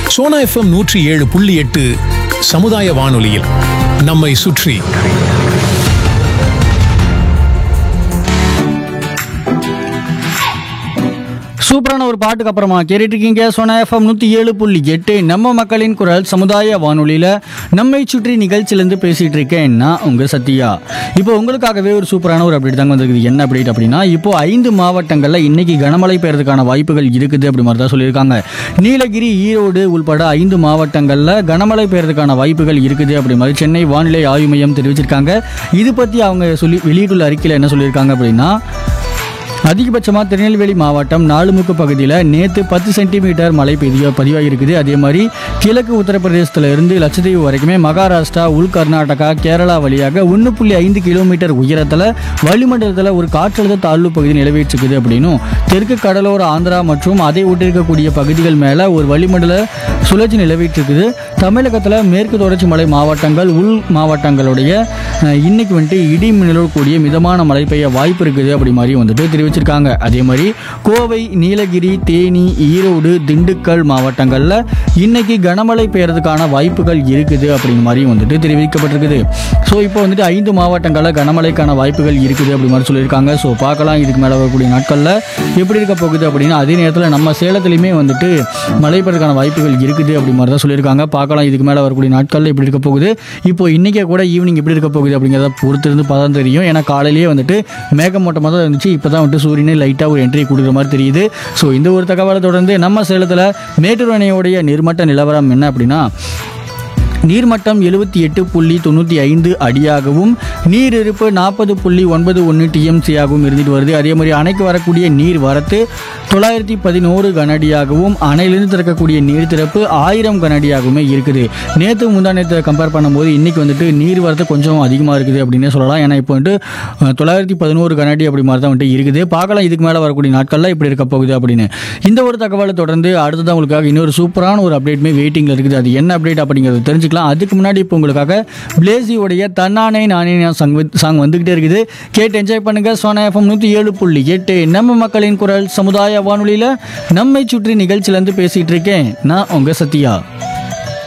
Sona FM நூற்றி ஏழு புள்ளி எட்டு சமுதாய வானொலியில் நம்மை சுற்றி சூப்பரான ஒரு பாட்டுக்கு அப்புறமா கேட்டுட்டு இருக்கீங்க சோனா எஃப்எம் நூற்றி ஏழு புள்ளி எட்டு நம்ம மக்களின் குரல் சமுதாய வானொலியில் நம்மை சுற்றி நிகழ்ச்சியிலேருந்து பேசிகிட்டு இருக்கேன் நான் உங்கள் சத்யா இப்போ உங்களுக்காகவே ஒரு சூப்பரான ஒரு அப்டேட் தாங்க வந்திருக்குது என்ன அப்டேட் அப்படின்னா இப்போ ஐந்து மாவட்டங்களில் இன்னைக்கு கனமழை பெய்யறதுக்கான வாய்ப்புகள் இருக்குது அப்படி மாதிரி தான் சொல்லியிருக்காங்க நீலகிரி ஈரோடு உள்பட ஐந்து மாவட்டங்களில் கனமழை பெய்யறதுக்கான வாய்ப்புகள் இருக்குது அப்படி மாதிரி சென்னை வானிலை ஆய்வு மையம் தெரிவிச்சிருக்காங்க இது பற்றி அவங்க சொல்லி வெளியிட்டுள்ள அறிக்கையில் என்ன சொல்லியிருக்காங்க அப்படின்னா அதிகபட்சமாக திருநெல்வேலி மாவட்டம் நாலுமுக்கு பகுதியில் நேற்று பத்து சென்டிமீட்டர் மழை பெய்ய பதிவாகிருக்குது அதே மாதிரி கிழக்கு உத்தரப்பிரதேசத்தில் இருந்து லட்சத்தீவு வரைக்குமே மகாராஷ்டிரா உள் கர்நாடகா கேரளா வழியாக ஒன்று புள்ளி ஐந்து கிலோமீட்டர் உயரத்தில் வளிமண்டலத்தில் ஒரு காற்றழுத்த தாழ்வு பகுதி நிலவிட்டிருக்குது அப்படின்னும் தெற்கு கடலோர ஆந்திரா மற்றும் அதை ஒட்டிருக்கக்கூடிய பகுதிகள் மேலே ஒரு வளிமண்டல சுழற்சி நிலவிட்டிருக்குது தமிழகத்தில் மேற்கு தொடர்ச்சி மலை மாவட்டங்கள் உள் மாவட்டங்களுடைய அஹ், இன்னைக்கு வந்துட்டு இடி மின்னலோடு கூடிய மிதமான மழை பெய்ய வாய்ப்பு இருக்குது அப்படி மாதிரி வந்துட்டு தெரிவிச்சிருக்காங்க அதே மாதிரி கோவை நீலகிரி தேனி ஈரோடு திண்டுக்கல் மாவட்டங்களில் இன்னைக்கு கனமழை பெய்யறதுக்கான வாய்ப்புகள் இருக்குது அப்படிங்கிற மாதிரி வந்துட்டு தெரிவிக்கப்பட்டிருக்குது ஸோ இப்போ வந்துட்டு ஐந்து மாவட்டங்களில் கனமழைக்கான வாய்ப்புகள் இருக்குது அப்படி மாதிரி சொல்லியிருக்காங்க ஸோ பார்க்கலாம் இதுக்கு மேலே வரக்கூடிய நாட்களில் எப்படி இருக்க போகுது அப்படின்னா அதே நேரத்தில் நம்ம சேலத்துலையுமே வந்துட்டு மழை பெய்யறதுக்கான வாய்ப்புகள் இருக்குது அப்படி மாதிரி தான் சொல்லியிருக்காங்க பார்க்கலாம் இதுக்கு மேலே வரக்கூடிய நாட்களில் எப்படி இருக்க போகுது இப்போ இன்றைக்கே கூட ஈவினிங் எப்படி இருக்க போகுது அப்படிங்கிறத பொறுத்திருந்து பார்த்தா தான் தெரியும் ஏன்னா காலையிலேயே வந்துட்டு மேகமூட்டமாக தான் இருந்துச்சு இப்போ தான் வந்துட்டு சூரியனே லைட்டாக ஒரு என்ட்ரி கொடுக்குற மாதிரி தெரியுது ஸோ இந்த ஒரு தகவலை தொடர்ந்து நம்ம சேலத்தில் மேட்டூர் அணையோடைய நீர்மட்ட நிலவரம் என்ன அப்படின்னா நீர்மட்டம் எழுபத்தி எட்டு புள்ளி தொண்ணூற்றி ஐந்து அடியாகவும் நீர் இருப்பு நாற்பது புள்ளி ஒன்பது ஒன்று டிஎம்சியாகவும் இருந்துட்டு வருது அதே மாதிரி அணைக்கு வரக்கூடிய நீர் வரத்து தொள்ளாயிரத்தி பதினோரு கனஅடியாகவும் அணையிலிருந்து திறக்கக்கூடிய நீர் திறப்பு ஆயிரம் கனஅடியாகவுமே இருக்குது நேற்று முந்தா நேற்று கம்பேர் பண்ணும்போது இன்றைக்கி வந்துட்டு நீர் வரத்து கொஞ்சம் அதிகமாக இருக்குது அப்படின்னே சொல்லலாம் ஏன்னா இப்போ வந்துட்டு அஹ், தொள்ளாயிரத்தி பதினோரு கனஅடி அப்படி மாதிரி தான் வந்துட்டு இருக்குது பார்க்கலாம் இதுக்கு மேலே வரக்கூடிய நாட்களில் இப்படி இருக்க போகுது அப்படின்னு இந்த ஒரு தகவலை தொடர்ந்து அடுத்ததான் உங்களுக்காக இன்னொரு சூப்பரான ஒரு அப்டேட்மே வெயிட்டிங்கில் இருக்குது அது என்ன அப்டேட் அப்படிங்கிறத தெரிஞ்சுக்கலாம் அதுக்கு முன்னாடி இப்போ உங்களுக்காக பிளேசியோடைய தன்னானே நானே நான் சாங் சாங் வந்துக்கிட்டே இருக்குது கேட்டு என்ஜாய் பண்ணுங்க சோனா எஃப்எம் நூற்றி ஏழு புள்ளி எட்டு நம்ம மக்களின் குரல் சமுதாய வானொலியில் நம்மை சுற்றி நிகழ்ச்சியிலேருந்து பேசிகிட்டு இருக்கேன் நான் உங்கள் சத்யா